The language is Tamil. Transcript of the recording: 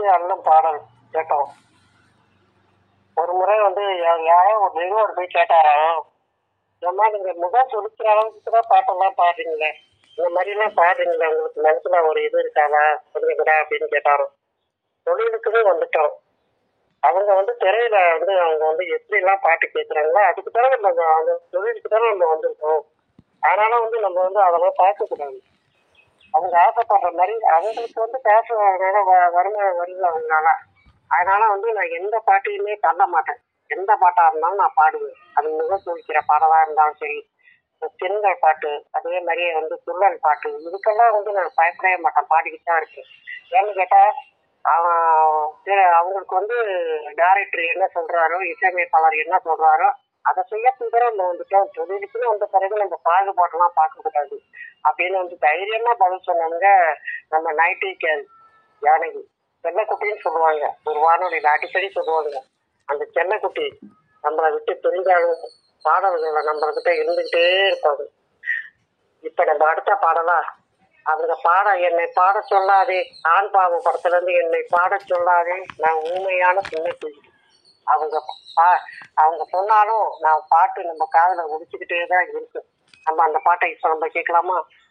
வந்து அல்லும் பாடல் கேட்டோம் ஒரு முறை வந்து யா- யாரோ ஒரு நிறுவனர் போய் கேட்டாராம் ஏம்மா நீங்க முகம் சொலுக்கிற அளவுக்கு தான் பாட்டெல்லாம் பாடுறீங்களே இந்த மாதிரிலாம் பாடுறீங்களே உங்களுக்கு மனசுல ஒரு இது இருக்காதா சொல்லுங்கடா அப்படின்னு கேட்டாராம் தொழிலுக்குன்னு வந்துட்டோம் அவங்க வந்து திரையில வந்து அவங்க வந்து எப்படி எல்லாம் பாட்டு கேட்கறாங்களோ அதுக்கு தானே நம்ம அந்த தொழிலுக்கு தானே நம்ம வந்திருக்கோம் அதனால வந்து நம்ம வந்து அதெல்லாம் பார்க்க கூடாது அவங்க ஆசைப்படுற மாதிரி அவங்களுக்கு வந்து காசு அதனால வ- வருமானம் வருது அவங்களால அதனால வந்து நான் எந்த பாட்டையுமே பண்ண மாட்டேன் எந்த பாட்டா இருந்தாலும் நான் பாடுவேன் அது முக துடிக்கிற பாடலா இருந்தாலும் சரி இந்த பெண்கள் பாட்டு அதே மாதிரியே வந்து துள்ளல் பாட்டு இதுக்கெல்லாம் வந்து நான் பயப்படவே மாட்டேன் பாடிக்கிட்டு தான் இருக்கேன் ஏன்னு கேட்டா அவன் சரி, அவங்களுக்கு வந்து டைரக்டர் என்ன சொல்றாரோ இசையமைப்பாளர் என்ன சொல்றாரோ அதை செய்யறதுக்கு தான் நம்ம வந்துட்டோம் தொழிலுக்குன்னு வந்த பிறகு நம்ம பாகுபாட்டெல்லாம் பார்க்க கூடாது அப்படின்னு வந்து தைரியமா பதில் சொன்னவங்க நம்ம நைட்டிக்கல் யானகி செல்லக்குட்டின்னு சொல்லுவாங்க ஒரு வானொலியில அடிக்கடி சொல்லுவாங்க அந்த செல்லக்குட்டி நம்மளை விட்டு பிரிஞ்சாலும் பாடல்களை நம்மகிட்ட இருந்துகிட்டே இருப்பாங்க இப்ப நம்ம அடுத்த பாடலா அவங்க பாட என்னை பாட சொல்லாதே ஆண் பாவ படத்துல இருந்து என்னை பாட சொல்லாதே நான் ஊமையான சின்ன குழி அவங்க பா அவங்க சொன்னாலும் நான் பாட்டு நம்ம காதுல ஒடிச்சுக்கிட்டே தான் இருக்கு நம்ம அந்த பாட்டை இப்ப நம்ம கேட்கலாமா